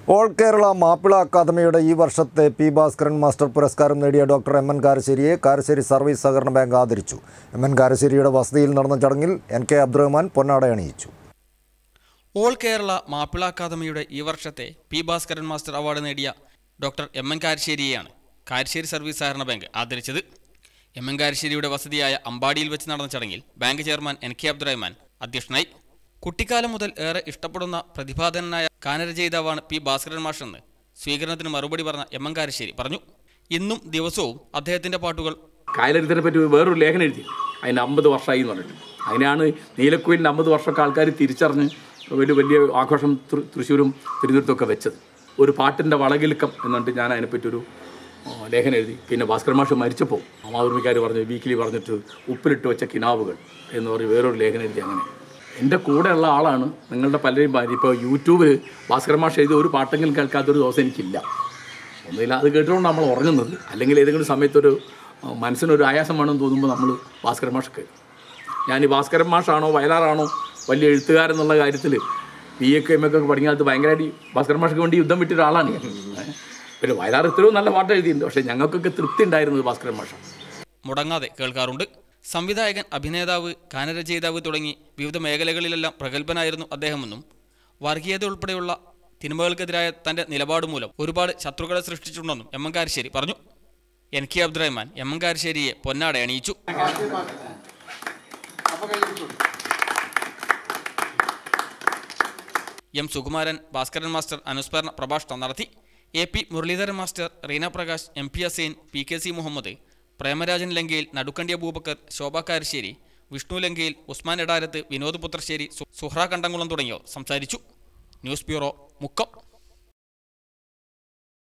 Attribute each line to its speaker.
Speaker 1: All Kerala Mappila അക്കാദമിയുടെ ഈ വർഷത്തെ പി ഭാസ്കരൻ മാസ്റ്റർ പുരസ്കാരം നേടിയ ഡോക്ടർ എം എൻ കാരശ്ശേരിയെ കാരശ്ശേരി സർവീസ് സഹകരണ ബാങ്ക് ആദരിച്ചു എം എൻ കാരശ്ശേരിയുടെ വസതിയിൽ നടന്ന ചടങ്ങിൽ എൻ കെ അബ്ദുറഹ്മാൻ പൊന്നാട അണിയിച്ചു
Speaker 2: ഓൾ കേരള മാപ്പിള അക്കാദമിയുടെ ഈ വർഷത്തെ പി ഭാസ്കരൻ മാസ്റ്റർ അവാർഡ് നേടിയ ഡോക്ടർ എം എൻ കാരശ്ശേരിയെയാണ് കാരശ്ശേരി സർവീസ് സഹകരണ ബാങ്ക് ആദരിച്ചത് എം എൻ കാരശ്ശേരിയുടെ വസതിയായ അമ്പാടിയിൽ വെച്ച് നടന്ന ചടങ്ങിൽ bank chairman N K Abdurahman അധ്യക്ഷനായി കുട്ടിക്കാലം മുതൽ ഏറെ ഇഷ്ടപ്പെടുന്ന പ്രതിഭാധനനായ ഗാനരചയിതാവാണ് പി ഭാസ്കരൻ മാഷെന്ന് സ്വീകരണത്തിന് മറുപടി പറഞ്ഞ എം എൻ കാരശ്ശേരി പറഞ്ഞു ഇന്നും ദിവസവും അദ്ദേഹത്തിന്റെ പാട്ടുകൾ
Speaker 3: കായലരിത്തിനെ പറ്റി വേറൊരു ലേഖനം എഴുതി അതിന് അമ്പത് വർഷമായി എന്ന് പറഞ്ഞിട്ട് അതിനാണ് നീലക്കുയിലിൻ്റെ അമ്പത് വർഷമൊക്കെ ആൾക്കാർ തിരിച്ചറിഞ്ഞ് വലിയ വലിയ ആഘോഷം തൃ- തൃശ്ശൂരും തിരുവനന്തപുരത്തൊക്കെ വെച്ചത് ഒരു പാട്ടിൻ്റെ വളകിലുക്കം എന്ന് പറഞ്ഞിട്ട് ഞാൻ അതിനെപ്പറ്റി ഒരു ആ, ലേഖനം എഴുതി പിന്നെ ഭാസ്കർ മാഷ് മരിച്ചപ്പോൾ മാതൃമിക്കാർ പറഞ്ഞു വീക്കിലി പറഞ്ഞിട്ട് ഉപ്പിലിട്ട് വെച്ച കിനാവുകൾ എന്ന് പറഞ്ഞ് വേറൊരു ലേഖനം എഴുതി അങ്ങനെ എൻ്റെ കൂടെയുള്ള ആളാണ് നിങ്ങളുടെ പലരെയും ഭാര്യ ഇപ്പോൾ യൂട്യൂബിൽ ഭാസ്കർ മാഷ് എഴുതിയ ഒരു പാട്ടെങ്കിലും കേൾക്കാത്തൊരു ദിവസം എനിക്കില്ല ഒന്നുമില്ല അത് കേട്ടുകൊണ്ട് നമ്മൾ ഉറങ്ങുന്നത് അല്ലെങ്കിൽ ഏതെങ്കിലും സമയത്തൊരു ആ, മനസ്സിനൊരു ആയാസം വേണമെന്ന് തോന്നുമ്പോൾ നമ്മൾ ഭാസ്കരൻ മാഷ് കേൾക്കും ഞാൻ ഈ ഭാസ്കരൻ മാഷാണോ വയലാറാണോ വലിയ എഴുത്തുകാരെന്നുള്ള കാര്യത്തിൽ പി എ കെ എം ഒക്കെ പഠിക്കുന്ന കാലത്ത് ഭയങ്കരമായിട്ട് ഭാസ്കരൻ മാഷക്ക് വേണ്ടി യുദ്ധം വിട്ട ഒരാളാണ് ഞാൻ ഏ. പിന്നെ വയലാർ ഇത്രയും നല്ല പാട്ട് എഴുതിയിട്ടുണ്ട് പക്ഷേ ഞങ്ങൾക്കൊക്കെ തൃപ്തി ഉണ്ടായിരുന്നത് ഭാസ്കരൻ മാഷാണ്
Speaker 2: മുടങ്ങാതെ കേൾക്കാറുണ്ട് സംവിധായകൻ അഭിനേതാവ് ഗാനരചയിതാവ് തുടങ്ങി വിവിധ മേഖലകളിലെല്ലാം പ്രഗത്ഭനായിരുന്നു അദ്ദേഹമെന്നും വർഗീയത ഉൾപ്പെടെയുള്ള തിന്മകൾക്കെതിരായ തന്റെ നിലപാട് മൂലം ഒരുപാട് ശത്രുക്കളെ സൃഷ്ടിച്ചിട്ടുണ്ടെന്നും എം എം കാരശ്ശേരി പറഞ്ഞു N K Abdurahman M M കാരശ്ശേരിയെ പൊന്നാട അണിയിച്ചു എം സുകുമാരൻ ഭാസ്കരൻ മാസ്റ്റർ അനുസ്മരണ പ്രഭാഷണം നടത്തി A P Muraleedharan master Reena Prakash M P Assain P K C Muhammad Premarajan ലങ്കയിൽ നടുക്കണ്ടി അബൂബക്കർ ശോഭ കാരശ്ശേരി വിഷ്ണു ലങ്കയിൽ ഉസ്മാൻ എടാരത്ത് വിനോദ് പുത്രശ്ശേരി സു- സുഹ്ര കണ്ടംകുളം തുടങ്ങിയവർ സംസാരിച്ചു ന്യൂസ് ബ്യൂറോ മുക്കം